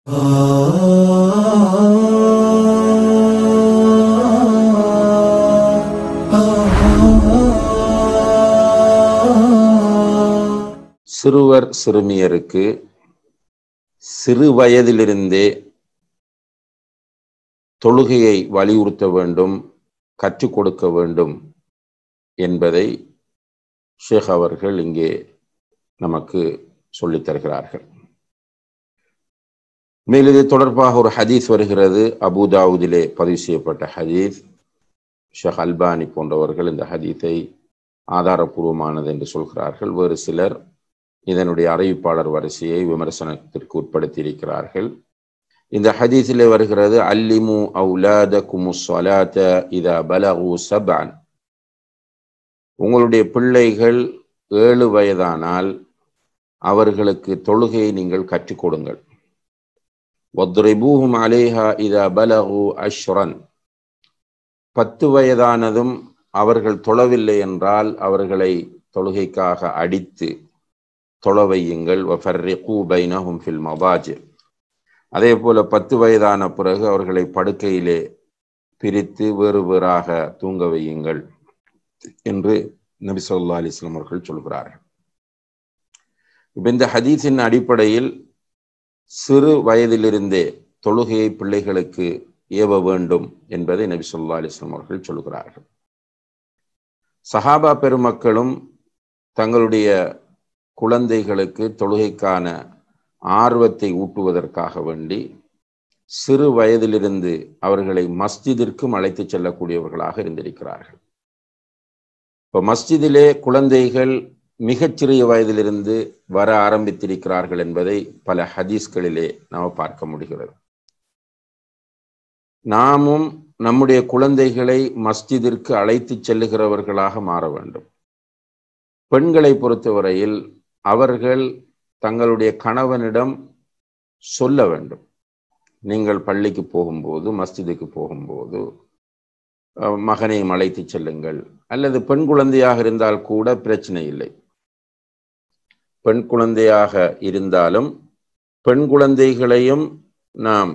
சிறுவர் சிறுமியருக்கு சிறு வயதிலிருந்தே தொழுகையை வலியுறுத்த வேண்டும் கற்றுக் கொடுக்க வேண்டும் என்பதை ஷேக் அவர்கள் இங்கே நமக்கு சொல்லித் தருகிறார்கள் மேலும் இது தொடர்பாக ஒரு ஹதீஸ் வருகிறது அபுதாவுதிலே பதிவு செய்யப்பட்ட ஹதீஸ் ஷேக் அல்பானி போன்றவர்கள் இந்த ஹதீஸை ஆதாரபூர்வமானது என்று சொல்கிறார்கள் வேறு சிலர் இதனுடைய அறிவிப்பாளர் வரிசையை விமர்சனத்திற்கு உட்படுத்தி இருக்கிறார்கள் இந்த ஹதீஸிலே வருகிறது அல்லிமு அவுலாதகுமு ஸலாத இதா பலகு சபான் உங்களுடைய பிள்ளைகள் ஏழு வயதானால் அவர்களுக்கு தொழுகையை நீங்கள் கற்றுக் கொடுங்கள் வத்ரிபூஹும் அலேஹா இதா பலகு அஷ்ரன் பத்து வயதானதும் அவர்கள் தொழவில்லை என்றால் அவர்களை தொழுகைக்காக அடித்து தொழ வையுங்கள் பைனஹும் ஃபில் மபாஜ் அதே போல பத்து வயதான பிறகு அவர்களை படுக்கையிலே பிரித்து வேறு வேறாக தூங்க வையுங்கள் என்று நபி சொல்லா அலிஸ்லாம் அவர்கள் சொல்கிறார்கள் இப்ப இந்த ஹதீஸின் அடிப்படையில் சிறு வயதிலிருந்தே தொழுகையை பிள்ளைகளுக்கு ஏவ வேண்டும் என்பதை நபி சொல்லா அலிஸ்லாம் அவர்கள் சொல்கிறார்கள் சஹாபா பெருமக்களும் தங்களுடைய குழந்தைகளுக்கு தொழுகைக்கான ஆர்வத்தை ஊட்டுவதற்காக வேண்டி சிறு வயதிலிருந்து அவர்களை மஸ்ஜிதிற்கும் அழைத்து செல்லக்கூடியவர்களாக இருந்திருக்கிறார்கள் இப்போ மஸ்ஜிதிலே குழந்தைகள் மிகச்சிறிய வயதிலிருந்து வர ஆரம்பித்திருக்கிறார்கள் என்பதை பல ஹதீஸ்களிலே நாம் பார்க்க முடிகிறது நாமும் நம்முடைய குழந்தைகளை மஸ்ஜிதிற்கு அழைத்து செல்லுகிறவர்களாக மாற வேண்டும் பெண்களை பொறுத்தவரையில் அவர்கள் தங்களுடைய கணவனிடம் சொல்ல வேண்டும் நீங்கள் பள்ளிக்கு போகும்போது மஸ்ஜிதுக்கு போகும்போது மகனையும் அழைத்து செல்லுங்கள் அல்லது பெண் குழந்தையாக இருந்தால் கூட பிரச்சனை இல்லை பெண் குழந்தையாக இருந்தாலும் பெண் குழந்தைகளையும் நாம்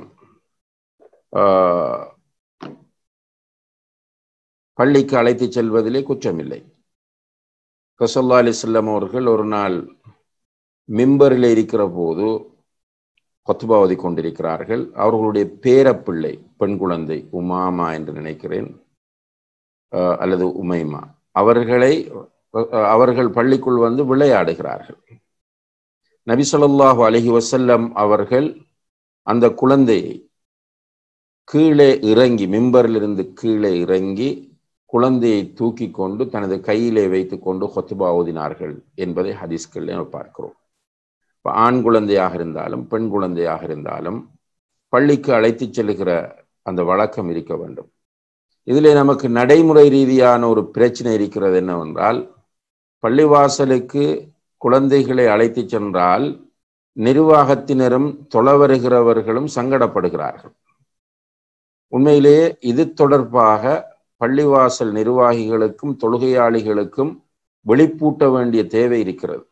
பள்ளிக்கு அழைத்து செல்வதிலே குற்றமில்லை ரசல்லா அலிஸ்லாம் அவர்கள் ஒரு நாள் மிம்பரில் இருக்கிற போது கொத்துபாவதி கொண்டிருக்கிறார்கள் அவர்களுடைய பேரப்பிள்ளை பெண் குழந்தை உமாமா என்று நினைக்கிறேன் அல்லது உமைமா அவர்களை அவர்கள் பள்ளிக்குள் வந்து விளையாடுகிறார்கள் நபி சொல்லாஹு அலஹி வசல்லம் அவர்கள் அந்த குழந்தையை கீழே இறங்கி மிம்பரிலிருந்து கீழே இறங்கி குழந்தையை தூக்கி கொண்டு தனது கையிலே வைத்து கொண்டு ஹொத்துபா ஓதினார்கள் என்பதை ஹதீஸ்கள் பார்க்கிறோம் இப்போ ஆண் குழந்தையாக இருந்தாலும் பெண் குழந்தையாக இருந்தாலும் பள்ளிக்கு அழைத்து செல்லுகிற அந்த வழக்கம் இருக்க வேண்டும் இதிலே நமக்கு நடைமுறை ரீதியான ஒரு பிரச்சனை இருக்கிறது என்னவென்றால் பள்ளிவாசலுக்கு குழந்தைகளை அழைத்து சென்றால் நிர்வாகத்தினரும் தொலை வருகிறவர்களும் சங்கடப்படுகிறார்கள் உண்மையிலேயே இது தொடர்பாக பள்ளிவாசல் நிர்வாகிகளுக்கும் தொழுகையாளிகளுக்கும் வெளிப்பூட்ட வேண்டிய தேவை இருக்கிறது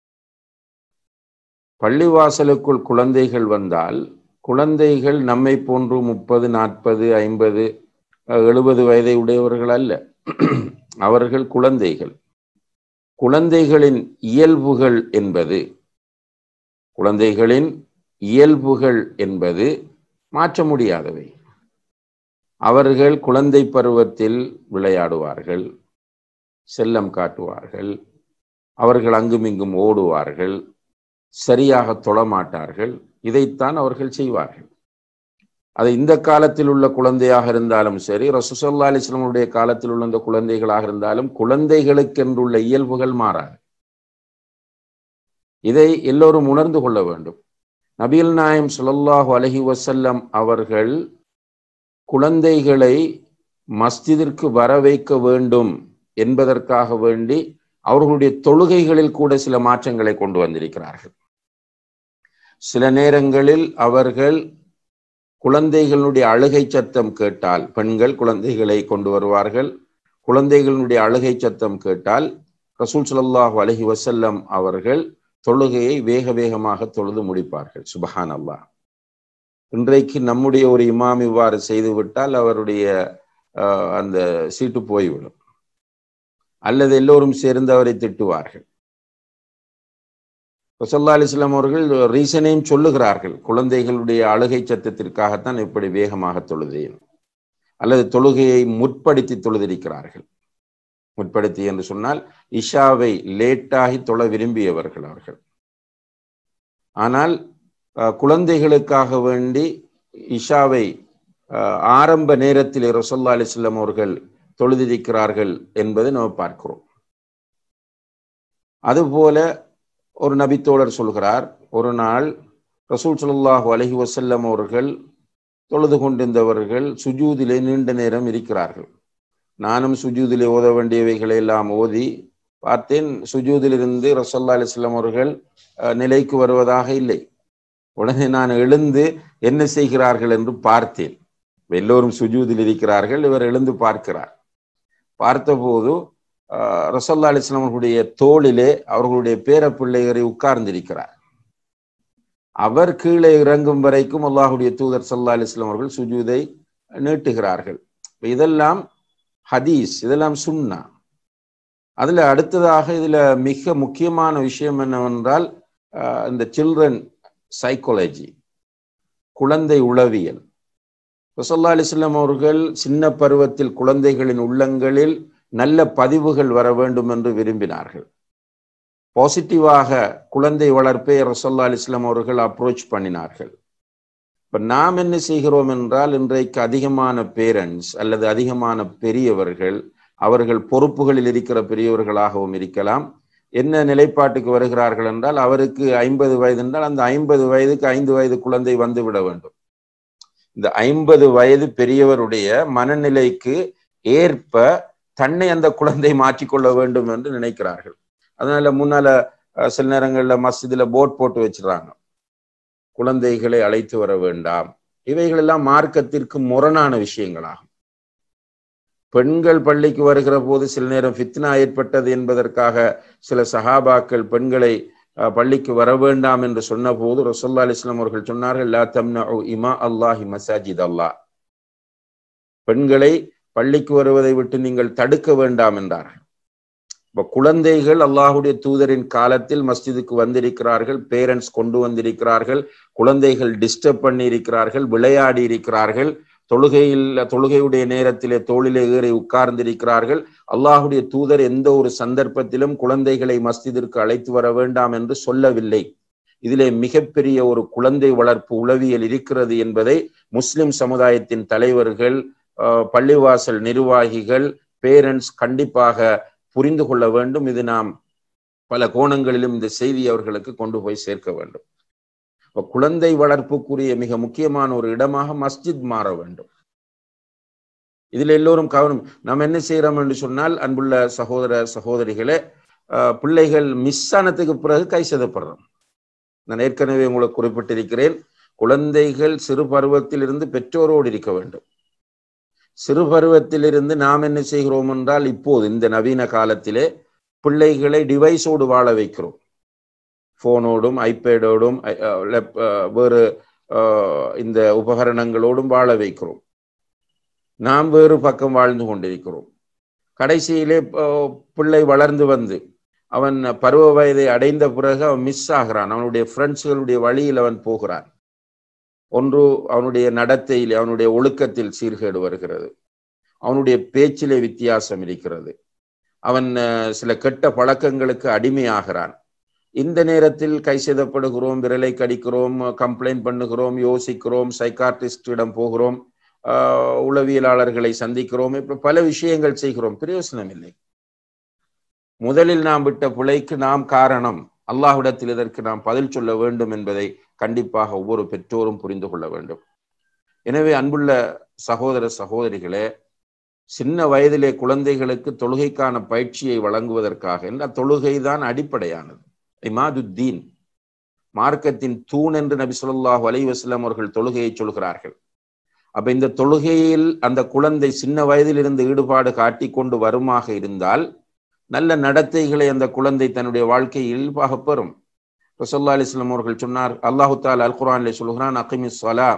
பள்ளிவாசலுக்குள் குழந்தைகள் வந்தால் குழந்தைகள் நம்மை போன்று முப்பது நாற்பது ஐம்பது எழுபது வயதை உடையவர்கள் அல்ல அவர்கள் குழந்தைகள் குழந்தைகளின் இயல்புகள் என்பது குழந்தைகளின் இயல்புகள் என்பது மாற்ற முடியாதவை அவர்கள் குழந்தை பருவத்தில் விளையாடுவார்கள் செல்லம் காட்டுவார்கள் அவர்கள் அங்குமிங்கும் ஓடுவார்கள் சரியாக தொழமாட்டார்கள் இதைத்தான் அவர்கள் செய்வார்கள் அது இந்த காலத்தில் உள்ள குழந்தையாக இருந்தாலும் சரி ரசூசல்லா அலிஸ்லமுடைய காலத்தில் உள்ள இந்த குழந்தைகளாக இருந்தாலும் குழந்தைகளுக்கென்றுள்ள இயல்புகள் மாறாது இதை எல்லோரும் உணர்ந்து கொள்ள வேண்டும் நபிகள் நாயம் சுல்லாஹு அலஹி வசல்லம் அவர்கள் குழந்தைகளை மஸ்ஜிதிற்கு வர வைக்க வேண்டும் என்பதற்காக வேண்டி அவர்களுடைய தொழுகைகளில் கூட சில மாற்றங்களை கொண்டு வந்திருக்கிறார்கள் சில நேரங்களில் அவர்கள் குழந்தைகளுடைய அழுகை சத்தம் கேட்டால் பெண்கள் குழந்தைகளை கொண்டு வருவார்கள் குழந்தைகளுடைய அழுகை சத்தம் கேட்டால் ரசூல் சல்லாஹூ அலஹி வசல்லம் அவர்கள் தொழுகையை வேக வேகமாக தொழுது முடிப்பார்கள் சுபஹான் அல்லாஹ் இன்றைக்கு நம்முடைய ஒரு இமாம் இவ்வாறு செய்துவிட்டால் அவருடைய அந்த சீட்டு போய்விடும் அல்லது எல்லோரும் சேர்ந்து அவரை திட்டுவார்கள் ரசல்லா அலிஸ்லாம் அவர்கள் ரீசனையும் சொல்லுகிறார்கள் குழந்தைகளுடைய அழுகை சத்தத்திற்காகத்தான் இப்படி வேகமாக தொழுதேன் அல்லது தொழுகையை முற்படுத்தி தொழுதிருக்கிறார்கள் முற்படுத்தி என்று சொன்னால் இஷாவை லேட்டாகி தொழ விரும்பியவர்கள் அவர்கள் ஆனால் குழந்தைகளுக்காக வேண்டி இஷாவை ஆரம்ப நேரத்தில் ரசல்லா அலிஸ்லாம் அவர்கள் தொழுதிருக்கிறார்கள் என்பதை நாம் பார்க்கிறோம் அதுபோல ஒரு நபித்தோழர் சொல்கிறார் ஒரு நாள் ரசூல் சல்லாஹு அலஹி வசல்லம் அவர்கள் தொழுது கொண்டிருந்தவர்கள் சுஜூதிலே நீண்ட நேரம் இருக்கிறார்கள் நானும் சுஜூதிலே ஓத வேண்டியவைகளை எல்லாம் ஓதி பார்த்தேன் சுஜூதிலிருந்து ரசல்லா அலிஸ்லாம் அவர்கள் நிலைக்கு வருவதாக இல்லை உடனே நான் எழுந்து என்ன செய்கிறார்கள் என்று பார்த்தேன் எல்லோரும் சுஜூதில் இருக்கிறார்கள் இவர் எழுந்து பார்க்கிறார் பார்த்தபோது ரசல்லா அலிஸ்லாம் அவர்களுடைய தோளிலே அவர்களுடைய பேர பிள்ளைகளை உட்கார்ந்திருக்கிறார் அவர் கீழே இறங்கும் வரைக்கும் அல்லாஹுடைய தூதர் சல்லா அலிஸ்லாம் அவர்கள் சுஜூதை நீட்டுகிறார்கள் இதெல்லாம் ஹதீஸ் இதெல்லாம் சுண்ணா அதுல அடுத்ததாக இதுல மிக முக்கியமான விஷயம் என்னவென்றால் இந்த சில்ட்ரன் சைக்காலஜி குழந்தை உளவியல் ரசல்லா அலிஸ்லாம் அவர்கள் சின்ன பருவத்தில் குழந்தைகளின் உள்ளங்களில் நல்ல பதிவுகள் வர வேண்டும் என்று விரும்பினார்கள் பாசிட்டிவாக குழந்தை வளர்ப்பை ரசல்லா அலிஸ்லாம் அவர்கள் அப்ரோச் பண்ணினார்கள் இப்ப நாம் என்ன செய்கிறோம் என்றால் இன்றைக்கு அதிகமான பேரண்ட்ஸ் அல்லது அதிகமான பெரியவர்கள் அவர்கள் பொறுப்புகளில் இருக்கிற பெரியவர்களாகவும் இருக்கலாம் என்ன நிலைப்பாட்டுக்கு வருகிறார்கள் என்றால் அவருக்கு ஐம்பது வயது என்றால் அந்த ஐம்பது வயதுக்கு ஐந்து வயது குழந்தை வந்து விட வேண்டும் இந்த ஐம்பது வயது பெரியவருடைய மனநிலைக்கு ஏற்ப தன்னை அந்த குழந்தை மாற்றிக்கொள்ள வேண்டும் என்று நினைக்கிறார்கள் அதனால முன்னால சில நேரங்கள்ல மஸ்ஜிதுல போட் போட்டு வச்சிடறாங்க குழந்தைகளை அழைத்து வர வேண்டாம் இவைகள் எல்லாம் மார்க்கத்திற்கு முரணான விஷயங்களாகும் பெண்கள் பள்ளிக்கு வருகிற போது சில நேரம் ஃபித்னா ஏற்பட்டது என்பதற்காக சில சஹாபாக்கள் பெண்களை பள்ளிக்கு வர வேண்டாம் என்று சொன்ன போது ரசோல்லா அலிஸ்லாம் அவர்கள் சொன்னார்கள் லா தம்னா இமா அல்லாஹி மசாஜித் அல்லாஹ் பெண்களை பள்ளிக்கு வருவதை விட்டு நீங்கள் தடுக்க வேண்டாம் என்றார்கள் இப்ப குழந்தைகள் அல்லாஹுடைய தூதரின் காலத்தில் மஸ்ஜிதுக்கு வந்திருக்கிறார்கள் பேரண்ட்ஸ் கொண்டு வந்திருக்கிறார்கள் குழந்தைகள் டிஸ்டர்ப் பண்ணி இருக்கிறார்கள் விளையாடி இருக்கிறார்கள் தொழுகையில் தொழுகையுடைய நேரத்திலே தோளிலே ஏறி உட்கார்ந்திருக்கிறார்கள் அல்லாஹுடைய தூதர் எந்த ஒரு சந்தர்ப்பத்திலும் குழந்தைகளை மஸ்ஜிதிற்கு அழைத்து வர வேண்டாம் என்று சொல்லவில்லை இதிலே மிகப்பெரிய ஒரு குழந்தை வளர்ப்பு உளவியல் இருக்கிறது என்பதை முஸ்லிம் சமுதாயத்தின் தலைவர்கள் பள்ளிவாசல் நிர்வாகிகள் பேரண்ட்ஸ் கண்டிப்பாக புரிந்து கொள்ள வேண்டும் இது நாம் பல கோணங்களிலும் இந்த செய்தி அவர்களுக்கு கொண்டு போய் சேர்க்க வேண்டும் குழந்தை வளர்ப்புக்குரிய மிக முக்கியமான ஒரு இடமாக மஸ்ஜித் மாற வேண்டும் இதுல எல்லோரும் கவனம் நாம் என்ன செய்யறோம் என்று சொன்னால் அன்புள்ள சகோதர சகோதரிகளே பிள்ளைகள் மிஸ் ஆனதுக்கு பிறகு கை செதப்படுறோம் நான் ஏற்கனவே உங்களுக்கு குறிப்பிட்டிருக்கிறேன் குழந்தைகள் சிறு பருவத்தில் இருந்து பெற்றோரோடு இருக்க வேண்டும் சிறு பருவத்திலிருந்து நாம் என்ன செய்கிறோம் என்றால் இப்போது இந்த நவீன காலத்திலே பிள்ளைகளை டிவைஸோடு வாழ வைக்கிறோம் போனோடும் ஐபேடோடும் வேறு இந்த உபகரணங்களோடும் வாழ வைக்கிறோம் நாம் வேறு பக்கம் வாழ்ந்து கொண்டிருக்கிறோம் கடைசியிலே பிள்ளை வளர்ந்து வந்து அவன் பருவ வயதை அடைந்த பிறகு அவன் மிஸ் ஆகிறான் அவனுடைய ஃப்ரெண்ட்ஸ்களுடைய வழியில் அவன் போகிறான் ஒன்று அவனுடைய நடத்தையில் அவனுடைய ஒழுக்கத்தில் சீர்கேடு வருகிறது அவனுடைய பேச்சிலே வித்தியாசம் இருக்கிறது அவன் சில கெட்ட பழக்கங்களுக்கு அடிமையாகிறான் இந்த நேரத்தில் கை செய்தப்படுகிறோம் விரலை கடிக்கிறோம் கம்ப்ளைண்ட் பண்ணுகிறோம் யோசிக்கிறோம் சைக்கார்டிஸ்டிடம் போகிறோம் உளவியலாளர்களை சந்திக்கிறோம் இப்ப பல விஷயங்கள் செய்கிறோம் பிரயோசனம் இல்லை முதலில் நாம் விட்ட பிழைக்கு நாம் காரணம் அல்லாஹ்விடத்தில் இதற்கு நாம் பதில் சொல்ல வேண்டும் என்பதை கண்டிப்பாக ஒவ்வொரு பெற்றோரும் புரிந்து கொள்ள வேண்டும் எனவே அன்புள்ள சகோதர சகோதரிகளே சின்ன வயதிலே குழந்தைகளுக்கு தொழுகைக்கான பயிற்சியை வழங்குவதற்காக இந்த தொழுகை தான் அடிப்படையானது இமாதுத்தீன் மார்க்கத்தின் தூண் என்று நபி சொல்லாஹு அலை வஸ்லாம் அவர்கள் தொழுகையை சொல்கிறார்கள் அப்ப இந்த தொழுகையில் அந்த குழந்தை சின்ன வயதிலிருந்து ஈடுபாடு காட்டி கொண்டு வருமாக இருந்தால் நல்ல நடத்தைகளை அந்த குழந்தை தன்னுடைய வாழ்க்கையில் இயல்பாக பெறும் ரசல்லா அலிஸ்லாம் அவர்கள் சொன்னார் அல்லாஹு தால் அல் குரான்ல சொல்கிறான் அகிமி சலா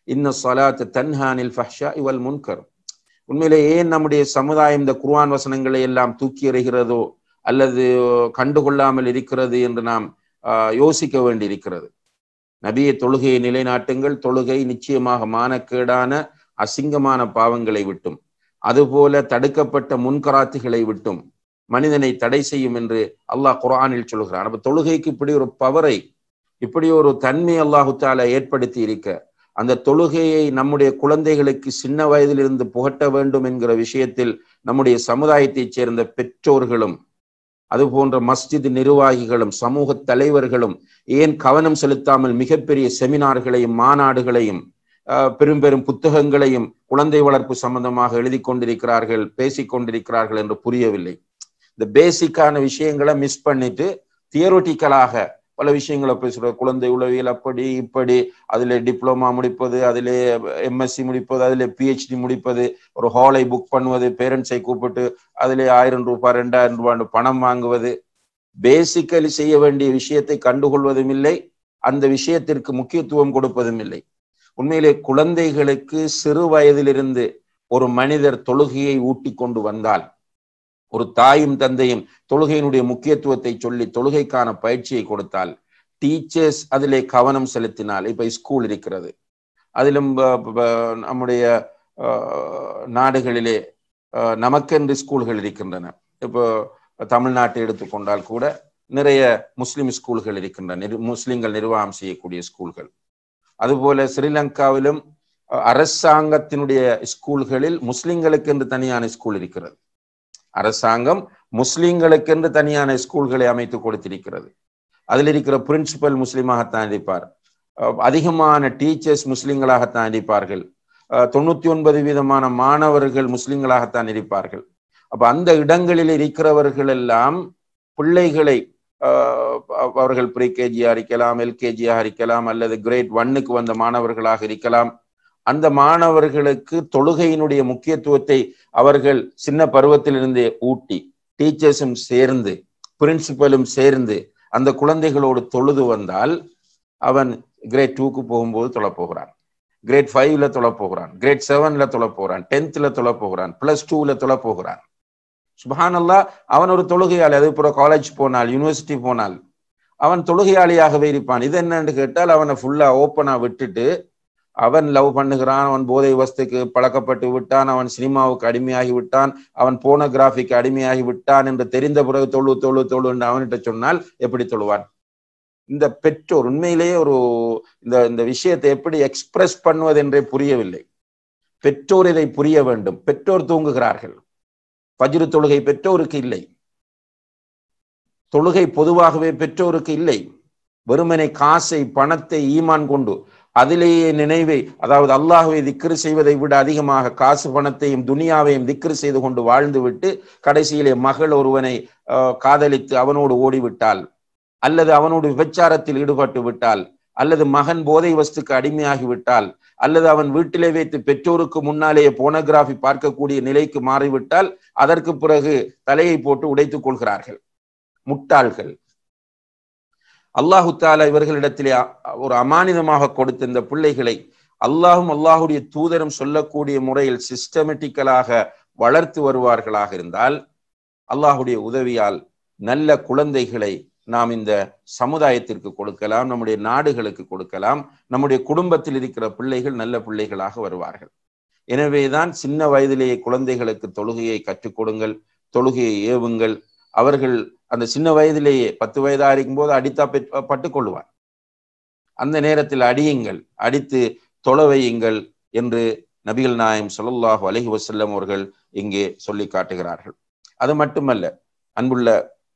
இன்ன சலாத்து தன்ஹானில் ஃபஹ்ஷா இவல் முன்கர் உண்மையிலே ஏன் நம்முடைய சமுதாயம் இந்த குர்ஆன் வசனங்களை எல்லாம் தூக்கி எறிகிறதோ அல்லது கண்டுகொள்ளாமல் இருக்கிறது என்று நாம் யோசிக்க வேண்டியிருக்கிறது நபிய தொழுகையை நிலைநாட்டுங்கள் தொழுகை நிச்சயமாக மானக்கேடான அசிங்கமான பாவங்களை விட்டும் அதுபோல தடுக்கப்பட்ட முன்கராத்துகளை விட்டும் மனிதனை தடை செய்யும் என்று அல்லாஹ் குரானில் சொல்கிறான் அப்ப தொழுகைக்கு இப்படி ஒரு பவரை இப்படி ஒரு தன்மை அல்லாஹு தாலா ஏற்படுத்தி இருக்க அந்த தொழுகையை நம்முடைய குழந்தைகளுக்கு சின்ன வயதிலிருந்து புகட்ட வேண்டும் என்கிற விஷயத்தில் நம்முடைய சமுதாயத்தைச் சேர்ந்த பெற்றோர்களும் அது போன்ற மஸ்ஜித் நிர்வாகிகளும் சமூக தலைவர்களும் ஏன் கவனம் செலுத்தாமல் மிகப்பெரிய செமினார்களையும் மாநாடுகளையும் பெரும் பெரும் புத்தகங்களையும் குழந்தை வளர்ப்பு சம்பந்தமாக எழுதி கொண்டிருக்கிறார்கள் பேசிக் கொண்டிருக்கிறார்கள் என்று புரியவில்லை இந்த பேசிக்கான விஷயங்களை மிஸ் பண்ணிட்டு தியரோட்டிக்கலாக பல விஷயங்களை பேசுற குழந்தை உளவியல் அப்படி இப்படி அதுல டிப்ளமா முடிப்பது அதிலே எம்எஸ்சி முடிப்பது அதிலே பிஹெச்டி முடிப்பது ஒரு ஹாலை புக் பண்ணுவது பேரண்ட்ஸை கூப்பிட்டு அதிலே ஆயிரம் ரூபாய் ரெண்டாயிரம் ரூபாய் பணம் வாங்குவது பேசிக்கலி செய்ய வேண்டிய விஷயத்தை கண்டுகொள்வதும் இல்லை அந்த விஷயத்திற்கு முக்கியத்துவம் கொடுப்பதும் இல்லை உண்மையிலே குழந்தைகளுக்கு சிறு வயதிலிருந்து ஒரு மனிதர் தொழுகையை ஊட்டி கொண்டு வந்தால் ஒரு தாயும் தந்தையும் தொழுகையினுடைய முக்கியத்துவத்தை சொல்லி தொழுகைக்கான பயிற்சியை கொடுத்தால் டீச்சர்ஸ் அதிலே கவனம் செலுத்தினால் இப்ப ஸ்கூல் இருக்கிறது அதிலும் நம்முடைய நாடுகளிலே நமக்கென்று ஸ்கூல்கள் இருக்கின்றன இப்போ தமிழ்நாட்டை எடுத்துக்கொண்டால் கூட நிறைய முஸ்லிம் ஸ்கூல்கள் இருக்கின்றன முஸ்லிம்கள் நிர்வாகம் செய்யக்கூடிய ஸ்கூல்கள் அதுபோல ஸ்ரீலங்காவிலும் அரசாங்கத்தினுடைய ஸ்கூல்களில் முஸ்லிம்களுக்கு என்று தனியான ஸ்கூல் இருக்கிறது அரசாங்கம் முஸ்லிம்களுக்கென்று தனியான ஸ்கூல்களை அமைத்து கொடுத்திருக்கிறது அதில் இருக்கிற பிரின்சிபல் முஸ்லீமாகத்தான் இருப்பார் அதிகமான டீச்சர்ஸ் முஸ்லிம்களாகத்தான் இருப்பார்கள் தொண்ணூத்தி ஒன்பது வீதமான மாணவர்கள் முஸ்லிம்களாகத்தான் இருப்பார்கள் அப்ப அந்த இடங்களில் இருக்கிறவர்கள் எல்லாம் பிள்ளைகளை அவர்கள் ப்ரீ கேஜியா இருக்கலாம் எல்கேஜியா இருக்கலாம் அல்லது கிரேட் ஒன்னுக்கு வந்த மாணவர்களாக இருக்கலாம் அந்த மாணவர்களுக்கு தொழுகையினுடைய முக்கியத்துவத்தை அவர்கள் சின்ன பருவத்திலிருந்தே ஊட்டி டீச்சர்ஸும் சேர்ந்து பிரின்சிபலும் சேர்ந்து அந்த குழந்தைகளோடு தொழுது வந்தால் அவன் கிரேட் டூக்கு போகும்போது தொழப்போகிறான் கிரேட் ஃபைவ்ல தொழப்போகிறான் கிரேட் செவன்ல தொழப்போகிறான் டென்த்ல தொழப்போகிறான் பிளஸ் டூல தொழப்போகிறான் சுபஹானல்லா அவன் ஒரு தொழுகையாளி அது இப்போ காலேஜ் போனால் யூனிவர்சிட்டி போனால் அவன் தொழுகையாளியாகவே இருப்பான் இது என்னன்னு கேட்டால் அவனை ஃபுல்லா ஓப்பனா விட்டுட்டு அவன் லவ் பண்ணுகிறான் அவன் போதை வஸ்துக்கு பழக்கப்பட்டு விட்டான் அவன் சினிமாவுக்கு அடிமையாகி விட்டான் அவன் போனோகிராஃபிக்கு அடிமையாகி விட்டான் என்று தெரிந்த பிறகு தொழு தொழு தொழு என்று அவன்கிட்ட சொன்னால் எப்படி தொழுவான் இந்த பெற்றோர் உண்மையிலேயே ஒரு இந்த இந்த விஷயத்தை எப்படி எக்ஸ்பிரஸ் பண்ணுவது என்றே புரியவில்லை பெற்றோர் இதை புரிய வேண்டும் பெற்றோர் தூங்குகிறார்கள் பஜ்ரு தொழுகை பெற்றோருக்கு இல்லை தொழுகை பொதுவாகவே பெற்றோருக்கு இல்லை வெறுமனை காசை பணத்தை ஈமான் கொண்டு அதிலேயே நினைவை அதாவது அல்லாஹுவை திக்ரு செய்வதை விட அதிகமாக காசு பணத்தையும் துனியாவையும் திக்ரு செய்து கொண்டு வாழ்ந்து விட்டு கடைசியிலே மகள் ஒருவனை காதலித்து அவனோடு ஓடிவிட்டால் அல்லது அவனோடு விபச்சாரத்தில் ஈடுபட்டு விட்டால் அல்லது மகன் போதை வஸ்துக்கு அடிமையாகி விட்டால் அல்லது அவன் வீட்டிலே வைத்து பெற்றோருக்கு முன்னாலேயே போனோகிராஃபி பார்க்கக்கூடிய நிலைக்கு மாறிவிட்டால் அதற்கு பிறகு தலையை போட்டு உடைத்துக் கொள்கிறார்கள் முட்டாள்கள் அல்லாஹு தாலா இவர்களிடத்திலே ஒரு அமானிதமாக கொடுத்த இந்த பிள்ளைகளை அல்லாஹும் அல்லாஹுடைய தூதரும் சொல்லக்கூடிய முறையில் சிஸ்டமேட்டிக்கலாக வளர்த்து வருவார்களாக இருந்தால் அல்லாஹுடைய உதவியால் நல்ல குழந்தைகளை நாம் இந்த சமுதாயத்திற்கு கொடுக்கலாம் நம்முடைய நாடுகளுக்கு கொடுக்கலாம் நம்முடைய குடும்பத்தில் இருக்கிற பிள்ளைகள் நல்ல பிள்ளைகளாக வருவார்கள் எனவேதான் சின்ன வயதிலேயே குழந்தைகளுக்கு தொழுகையை கற்றுக் கொடுங்கள் தொழுகையை ஏவுங்கள் அவர்கள் அந்த சின்ன வயதிலேயே பத்து வயதா இருக்கும் போது அடித்தா பட்டுக் கொள்வார் அந்த நேரத்தில் அடியுங்கள் அடித்து தொலை வையுங்கள் என்று நபிகள் நாயம் சொல்லல்லாஹு அலஹி வசல்லம் அவர்கள் இங்கே சொல்லி காட்டுகிறார்கள் அது மட்டுமல்ல அன்புள்ள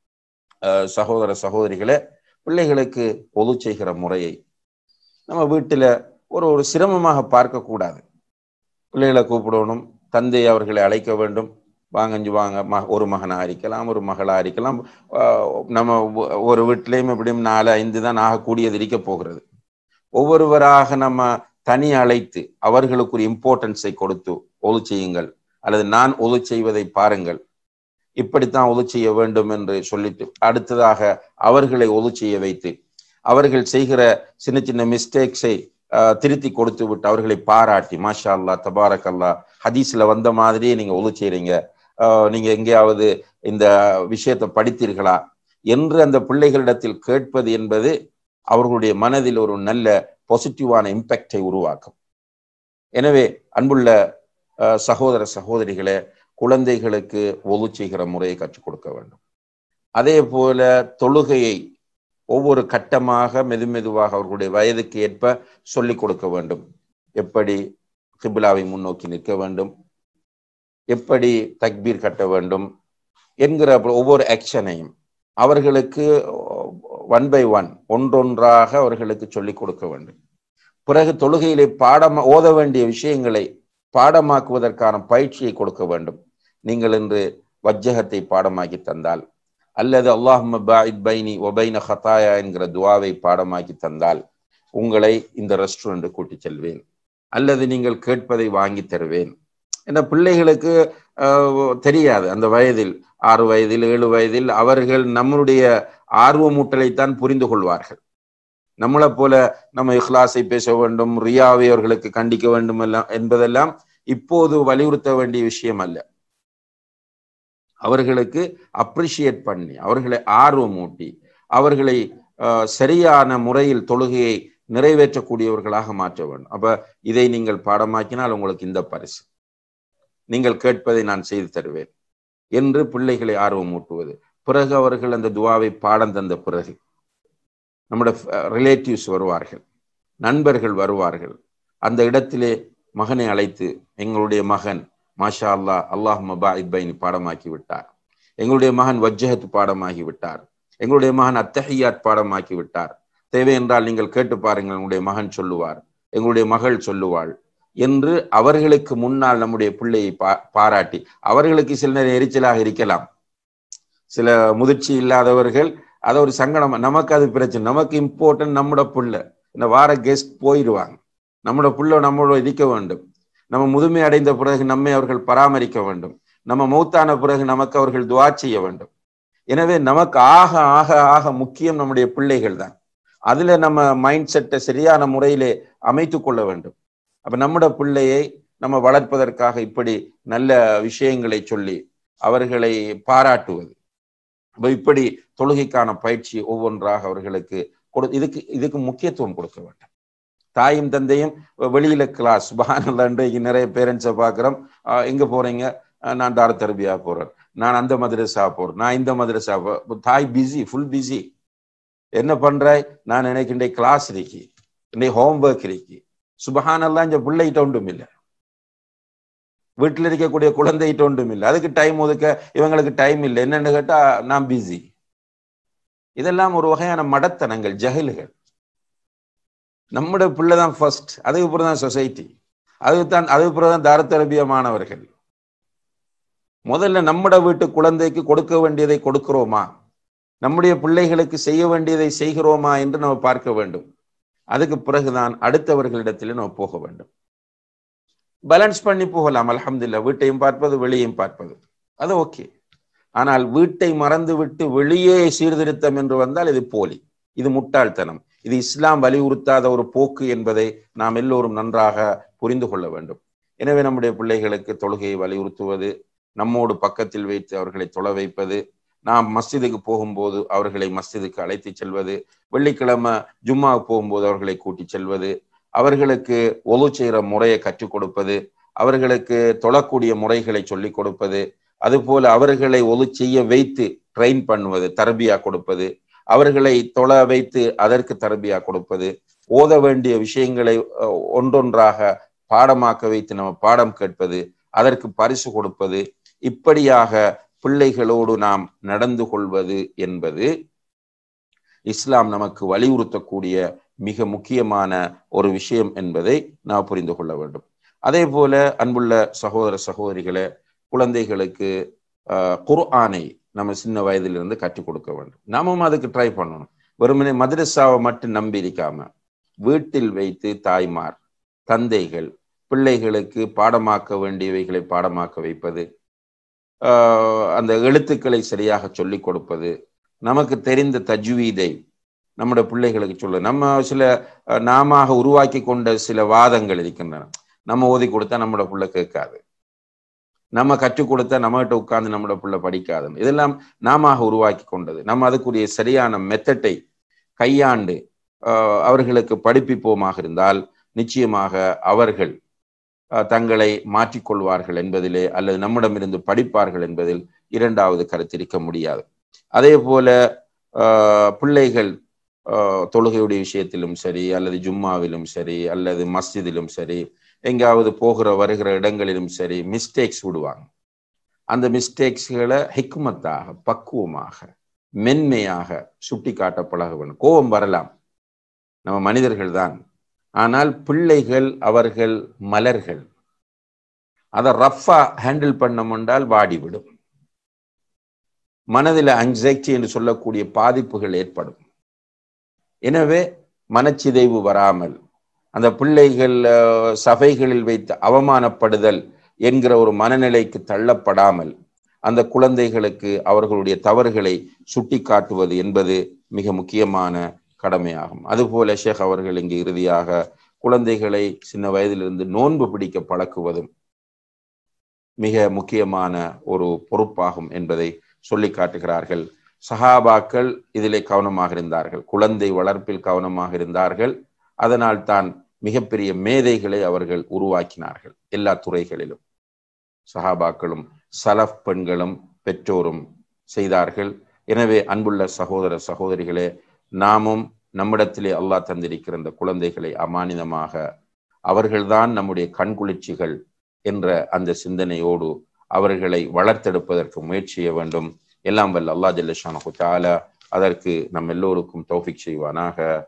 சகோதர சகோதரிகளை பிள்ளைகளுக்கு பொது செய்கிற முறையை நம்ம வீட்டில் ஒரு ஒரு சிரமமாக பார்க்கக்கூடாது பிள்ளைகளை கூப்பிடணும் தந்தை அவர்களை அழைக்க வேண்டும் வாங்கஞ்சு வாங்க ம ஒரு மகனாக இருக்கலாம் ஒரு மகளாக இருக்கலாம் நம்ம ஒரு வீட்டிலையும் எப்படியும் நாலு ஐந்து தான் ஆகக்கூடியது இருக்க போகிறது ஒவ்வொருவராக நம்ம தனி அழைத்து அவர்களுக்கு ஒரு இம்பார்ட்டன்ஸை கொடுத்து ஒது செய்யுங்கள் அல்லது நான் ஒது செய்வதை பாருங்கள் இப்படித்தான் ஒது செய்ய வேண்டும் என்று சொல்லிட்டு அடுத்ததாக அவர்களை ஒது செய்ய வைத்து அவர்கள் செய்கிற சின்ன சின்ன மிஸ்டேக்ஸை ஆஹ், திருத்தி கொடுத்து விட்டு அவர்களை பாராட்டி மாஷா அல்லா தபாரக் அல்லா ஹதீஸ்ல வந்த மாதிரியே நீங்க ஒழு செய்றீங்க ஆஹ், நீங்க எங்கேயாவது இந்த விஷயத்தை படித்தீர்களா என்று அந்த பிள்ளைகளிடத்தில் கேட்பது என்பது அவர்களுடைய மனதில் ஒரு நல்ல பாசிட்டிவான இம்பேக்டை உருவாக்கும் எனவே அன்புள்ள அஹ், சகோதர சகோதரிகளே குழந்தைகளுக்கு ஒழு செய்கிற முறையை கற்றுக் கொடுக்க வேண்டும் அதே போல தொழுகையை ஒவ்வொரு கட்டமாக மெதுமெதுவாக அவர்களுடைய வயதுக்கு ஏற்ப சொல்லிக் கொடுக்க வேண்டும் எப்படி கிபிலாவை முன்னோக்கி நிற்க வேண்டும் எப்படி தக்பீர் கட்ட வேண்டும் என்கிற ஒவ்வொரு ஆக்ஷனையும் அவர்களுக்கு ஒன் பை ஒன் ஒன்றொன்றாக அவர்களுக்கு சொல்லிக் கொடுக்க வேண்டும் பிறகு தொழுகையிலே பாடம் ஓத வேண்டிய விஷயங்களை பாடமாக்குவதற்கான பயிற்சியை கொடுக்க வேண்டும் நீங்கள் இன்று வஜ்ஜகத்தை பாடமாக்கி தந்தால் அல்லது அல்லாஹும்ம பாயித் பைனி ஒபைன ஹதாயா என்கிற துவாவை பாடமாக்கி தந்தால் உங்களை இந்த ரெஸ்டாரண்ட் கூட்டிச் செல்வேன் அல்லது நீங்கள் கேட்பதை வாங்கி தருவேன் என்ற பிள்ளைகளுக்கு ஆஹ், தெரியாது அந்த வயதில் ஆறு வயதில் ஏழு வயதில் அவர்கள் நம்மளுடைய ஆர்வமூட்டலைத்தான் புரிந்து கொள்வார்கள் நம்மளை போல நம்ம இஹ்லாஸை பேச வேண்டும் ரியாவை அவர்களுக்கு கண்டிக்க வேண்டும் எல்லாம் என்பதெல்லாம் இப்போது வலியுறுத்த வேண்டிய விஷயம் அல்ல அவர்களுக்கு அப்ரிஷியேட் பண்ணி அவர்களை ஆர்வமூட்டி அவர்களை ஆஹ், சரியான முறையில் தொழுகையை நிறைவேற்றக்கூடியவர்களாக மாற்ற வேண்டும் அப்ப இதை நீங்கள் பாடமாக்கினால் உங்களுக்கு இந்த பரிசு நீங்கள் கேட்பதை நான் செய்து தருவேன் என்று பிள்ளைகளை ஆர்வமூட்டுவது பிறகு அவர்கள் அந்த துவாவை பாடம் தந்த பிறகு நம்முடைய ரிலேட்டிவ்ஸ் வருவார்கள் நண்பர்கள் வருவார்கள் அந்த இடத்திலே மகனை அழைத்து எங்களுடைய மகன் மாஷா அல்லா அல்லாஹ் மபாயித் பைனி பாடமாக்கி விட்டார் எங்களுடைய மகன் வஜ்ஜஹத் பாடமாகி விட்டார் எங்களுடைய மகன் அத்தஹியாத் பாடமாக்கி விட்டார் தேவை என்றால் நீங்கள் கேட்டு பாருங்கள் எங்களுடைய மகன் சொல்லுவார் எங்களுடைய மகள் சொல்லுவாள் என்று அவர்களுக்கு முன்னால் நம்முடைய பிள்ளையை பா பாராட்டி அவர்களுக்கு சில நேரம் எரிச்சலாக இருக்கலாம் சில முதிர்ச்சி இல்லாதவர்கள் அது ஒரு சங்கடம் நமக்கு அது பிரச்சனை நமக்கு இம்பார்ட்டன்ட் நம்மட புள்ள இந்த வார கெஸ்ட் போயிடுவாங்க நம்மளோட புள்ள நம்மளோட இருக்க வேண்டும் நம்ம முதுமை அடைந்த பிறகு நம்மை அவர்கள் பராமரிக்க வேண்டும் நம்ம மௌத்தான பிறகு நமக்கு அவர்கள் துவா செய்ய வேண்டும் எனவே நமக்கு ஆக ஆக ஆக முக்கியம் நம்முடைய பிள்ளைகள் தான் அதுல நம்ம மைண்ட் செட்டை சரியான முறையிலே அமைத்து கொள்ள வேண்டும் அப்ப நம்முடைய பிள்ளையை நம்ம வளர்ப்பதற்காக இப்படி நல்ல விஷயங்களை சொல்லி அவர்களை பாராட்டுவது அப்ப இப்படி தொழுகைக்கான பயிற்சி ஒவ்வொன்றாக அவர்களுக்கு கொடு இதுக்கு இதுக்கு முக்கியத்துவம் கொடுக்க வேண்டும் தாயும் தந்தையும் வெளியில கிளாஸ் சுபஹானல்லா இன்றைக்கு நிறைய பேரண்ட்ஸை பார்க்குறோம் எங்க போறீங்க அஹ் நான் தார தரபியா போறேன் நான் அந்த மதரசா போறேன் நான் இந்த மதரசா போ- தாய் பிஸி ஃபுல் பிஸி என்ன பண்றாய் நான் எனக்கு இன்றைக்கு கிளாஸ் இருக்கு இன்றைக்கு ஹோம்ஒர்க் இருக்கு சுபஹானல்லா இந்த பிள்ளைகிட்ட ஒன்றும் இல்லை வீட்டில் இருக்கக்கூடிய குழந்தைகிட்ட ஒன்றும் இல்லை அதுக்கு டைம் ஒதுக்க இவங்களுக்கு டைம் இல்லை என்னன்னு கேட்டா நான் பிஸி இதெல்லாம் ஒரு வகையான மடத்தனங்கள் ஜஹில்கள் நம்முடைய பிள்ளை தான் ஃபர்ஸ்ட் அதுக்கு அப்புறம் தான் சொசைட்டி அதுக்கு தான் அதுக்கு அப்புறம் தான் தாரத்தரபிய மாணவர்கள் முதல்ல நம்மட வீட்டு குழந்தைக்கு கொடுக்க வேண்டியதை கொடுக்கிறோமா நம்முடைய பிள்ளைகளுக்கு செய்ய வேண்டியதை செய்கிறோமா என்று நம்ம பார்க்க வேண்டும் அதுக்கு பிறகுதான் அடுத்தவர்களிடத்தில் நம்ம போக வேண்டும் பேலன்ஸ் பண்ணி போகலாம் அல்ஹம்துலில்லா வீட்டையும் பார்ப்பது வெளியையும் பார்ப்பது அது ஓகே ஆனால் வீட்டை மறந்து விட்டு வெளியே சீர்திருத்தம் என்று வந்தால் இது போலி இது முட்டாள்தனம் இது இஸ்லாம் வலியுறுத்தாத ஒரு போக்கு என்பதை நாம் எல்லோரும் நன்றாக புரிந்து கொள்ள வேண்டும் எனவே நம்முடைய பிள்ளைகளுக்கு தொழுகையை வலியுறுத்துவது நம்மோடு பக்கத்தில் வைத்து அவர்களை தொலை வைப்பது நாம் மஸ்ஜிதுக்கு போகும்போது அவர்களை மஸ்ஜிதுக்கு அழைத்து செல்வது வெள்ளிக்கிழமை ஜும்மாவுக்கு போகும்போது அவர்களை கூட்டி செல்வது அவர்களுக்கு ஒலு செய்கிற முறையை கற்றுக் கொடுப்பது அவர்களுக்கு தொழக்கூடிய முறைகளை சொல்லிக் கொடுப்பது அதுபோல அவர்களை ஒலு செய்ய வைத்து ட்ரெயின் பண்ணுவது தரபியா கொடுப்பது அவர்களை தொழ வைத்து அதற்கு தரபியா கொடுப்பது ஓத வேண்டிய விஷயங்களை அஹ், ஒன்றொன்றாக பாடமாக்க வைத்து நம்ம பாடம் கேட்பது அதற்கு பரிசு கொடுப்பது இப்படியாக பிள்ளைகளோடு நாம் நடந்து கொள்வது என்பது இஸ்லாம் நமக்கு வலியுறுத்தக்கூடிய மிக முக்கியமான ஒரு விஷயம் என்பதை நாம் புரிந்து கொள்ள வேண்டும் அதே போல அன்புள்ள சகோதர சகோதரிகளே குழந்தைகளுக்கு ஆஹ், குர்ஆனை நம்ம சின்ன வயதிலிருந்து கற்றுக் கொடுக்க வேண்டும் நாமும் அதுக்கு ட்ரை பண்ணணும் வெறுமனே மதரசாவை மட்டும் நம்பி இருக்காம வீட்டில் வைத்து தாய்மார் தந்தைகள் பிள்ளைகளுக்கு பாடமாக்க வேண்டியவைகளை பாடமாக்க வைப்பது ஆஹ், அந்த எழுத்துக்களை சரியாக சொல்லிக் கொடுப்பது நமக்கு தெரிந்த தஜ்வீதை நம்முடைய பிள்ளைகளுக்கு சொல்ல நம்ம சில நாம உருவாக்கி கொண்ட சில வாதங்கள் இருக்கின்றன நம்ம ஓதி கொடுத்தா நம்மளோட பிள்ளை கேட்காது நம்ம கற்றுக் கொடுத்தா நம்மகிட்ட உட்கார்ந்து நம்மளோட பிள்ளை படிக்காது இதெல்லாம் நாம உருவாக்கி கொண்டது நம்ம அதுக்குரிய சரியான மெத்தட்டை கையாண்டு அவர்களுக்கு படிப்பிப்போமாக இருந்தால் நிச்சயமாக அவர்கள் தங்களை மாற்றிக்கொள்வார்கள் என்பதிலே அல்லது நம்மிடமிருந்து படிப்பார்கள் என்பதில் இரண்டாவது கருத்திருக்க முடியாது அதே போல பிள்ளைகள் தொழுகையுடைய விஷயத்திலும் சரி அல்லது ஜும்மாவிலும் சரி அல்லது மஸ்ஜிதிலும் சரி எங்காவது போகிற வருகிற இடங்களிலும் சரி மிஸ்டேக்ஸ் விடுவாங்க அந்த மிஸ்டேக்ஸ்களை ஹிக்மத்தாக பக்குவமாக மென்மையாக சுட்டி காட்ட பழக வேண்டும் கோபம் வரலாம் நம்ம மனிதர்கள் தான் ஆனால் பிள்ளைகள் அவர்கள் மலர்கள் அதை ரஃபா ஹேண்டில் பண்ண முண்டால் வாடிவிடும் மனதில் அங்ஸைட்டி என்று சொல்லக்கூடிய பாதிப்புகள் ஏற்படும் எனவே மனச்சிதைவு வராமல் அந்த பிள்ளைகள் சபைகளில் வைத்து அவமானப்படுதல் என்கிற ஒரு மனநிலைக்கு தள்ளப்படாமல் அந்த குழந்தைகளுக்கு அவர்களுடைய தவறுகளை சுட்டி காட்டுவது என்பது மிக முக்கியமான கடமையாகும் அதுபோல ஷேக் அவர்கள் இங்கு இறுதியாக குழந்தைகளை சின்ன வயதிலிருந்து நோன்பு பிடிக்க பழக்குவதும் மிக முக்கியமான ஒரு பொறுப்பாகும் என்பதை சொல்லி காட்டுகிறார்கள் சஹாபாக்கள் இதிலே கவனமாக இருந்தார்கள் குழந்தை வளர்ப்பில் கவனமாக இருந்தார்கள் அதனால் தான் மிகப்பெரிய மேதைகளை அவர்கள் உருவாக்கினார்கள் எல்லா துறைகளிலும் சஹாபாக்களும் சலஃப் பெண்களும் பெற்றோரும் செய்தார்கள் எனவே அன்புள்ள சகோதர சகோதரிகளே நாமும் நம்மிடத்திலே அல்லாஹ் தந்திருக்கிற இந்த குழந்தைகளை அமானிதமாக அவர்கள்தான் நம்முடைய கண்குளிர்ச்சிகள் என்ற அந்த சிந்தனையோடு அவர்களை வளர்த்தெடுப்பதற்கு முயற்சி செய்ய வேண்டும் எல்லாம் வல்ல அல்லா ஜல்லஷானு தாலா அதற்கு நம் எல்லோருக்கும் தௌஃபிக் செய்வானாக